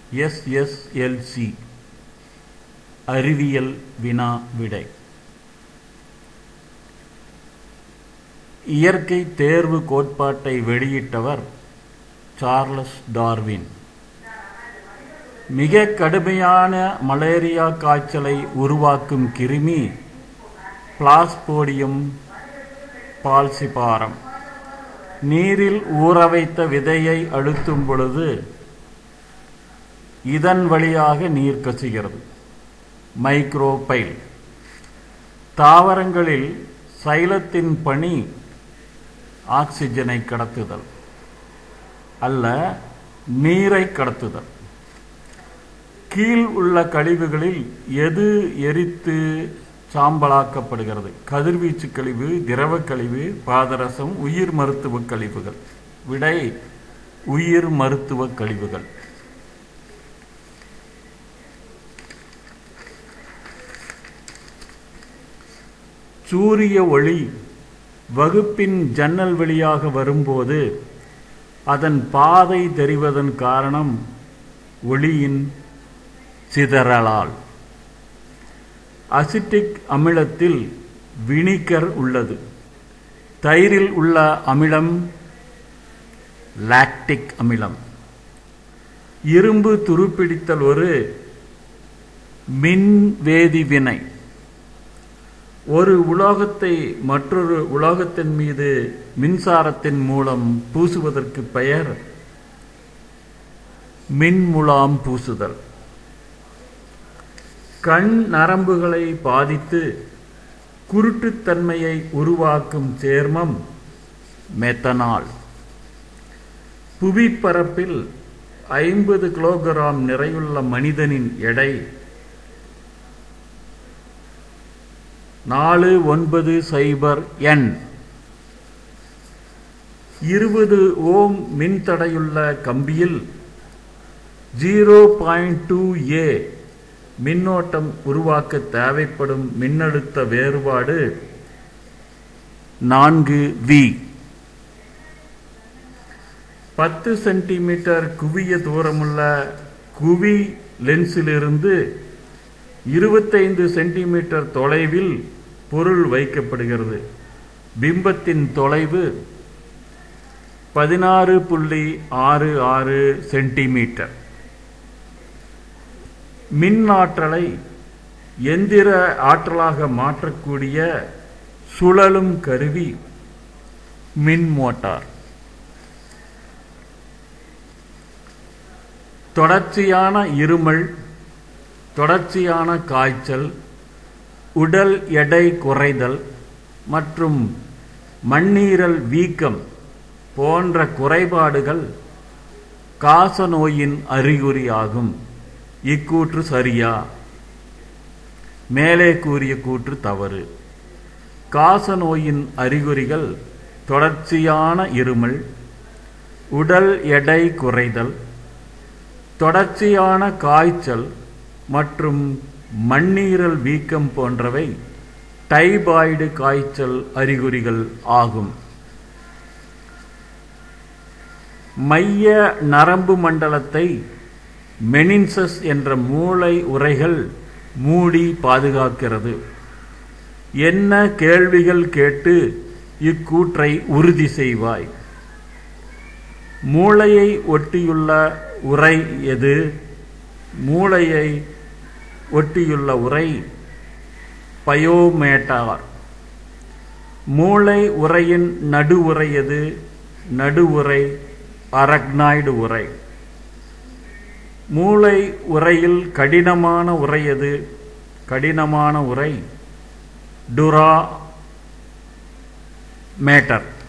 SSLC அறிவியல் வினா விடை இயற்கை தேர்வு கோட்பாட்டை வெளியிட்டவர் சார்லஸ் டார்வின் மிக கடுமையான மலேரியா காய்ச்சலை உருவாக்கும் கிருமி பிளாஸ்போடியம் பால்சிபாரம் நீரில் ஊற வைத்த விதையை அழுத்தும் பொழுது இதன் வழியாக நீர் கசிகிறது மைக்ரோபைல் தாவரங்களில் சைலத்தின் பணி ஆக்சிஜனை கடத்துதல் அல்ல நீரை கடத்துதல் கீழ் உள்ள கழிவுகளில் எது எரித்து சாம்பலாக்கப்படுகிறது கதிர்வீச்சு கழிவு திரவ கழிவு பாதரசம் உயிர் மருத்துவ கழிவுகள் விடை உயிர் மருத்துவ கழிவுகள் சூரிய ஒளி வகுப்பின் ஜன்னல் வழியாக வரும்போது அதன் பாதை தெரிவதன் காரணம் ஒளியின் சிதறலால் அசிட்டிக் அமிலத்தில் வினிகர் உள்ளது தயிரில் உள்ள அமிலம் லாக்டிக் அமிலம் இரும்பு துருப்பிடித்தல் ஒரு மின் வேதி வினை ஒரு உலோகத்தை மற்றொரு உலோகத்தின் மீது மின்சாரத்தின் மூலம் பூசுவதற்கு பெயர் மின்முலாம் பூசுதல் கண் நரம்புகளை பாதித்து குருட்டுத்தன்மையை உருவாக்கும் சேர்மம் மெத்தனால் புவிப்பரப்பில் ஐம்பது கிலோகிராம் நிறையுள்ள மனிதனின் எடை நாலு ஒன்பது சைபர் என் இருபது ஓம் மின்தடையுள்ள கம்பியில் ஜீரோ பாயிண்ட் டூ ஏ மின்னோட்டம் உருவாக்க தேவைப்படும் மின்னழுத்த வேறுபாடு நான்கு வி பத்து சென்டிமீட்டர் குவிய தூரமுள்ள குவி லென்ஸிலிருந்து இருபத்தைந்து சென்டிமீட்டர் தொலைவில் பொருள் வைக்கப்படுகிறது பிம்பத்தின் தொலைவு பதினாறு புள்ளி ஆறு ஆறு சென்டிமீட்டர் மின் ஆற்றலை எந்திர ஆற்றலாக மாற்றக்கூடிய சுழலும் கருவி மின் மோட்டார் தொடர்ச்சியான இருமல் தொடர்ச்சியான காய்ச்சல் உடல் எடை குறைதல் மற்றும் மண்ணீரல் வீக்கம் போன்ற குறைபாடுகள் காசநோயின் அறிகுறியாகும் இக்கூற்று சரியா மேலே கூறிய கூற்று தவறு காசநோயின் அறிகுறிகள் தொடர்ச்சியான இருமல் உடல் எடை குறைதல் தொடர்ச்சியான காய்ச்சல் மற்றும் மண்ணீரல் வீக்கம் போன்றவை டைபாய்டு காய்ச்சல் அறிகுறிகள் ஆகும் மைய நரம்பு மண்டலத்தை மெனின்சஸ் என்ற மூளை உரைகள் மூடி பாதுகாக்கிறது என்ன கேள்விகள் கேட்டு இக்கூற்றை உறுதி செய்வாய் மூளையை ஒட்டியுள்ள உரை எது மூளையை ஒட்டியுள்ள உரை பயோமேட்டார் மூளை உரையின் நடு உரை எது நடு உரை அரக்னாய்டு உரை மூளை உரையில் கடினமான உரை எது கடினமான உரை டுரா மேட்டர்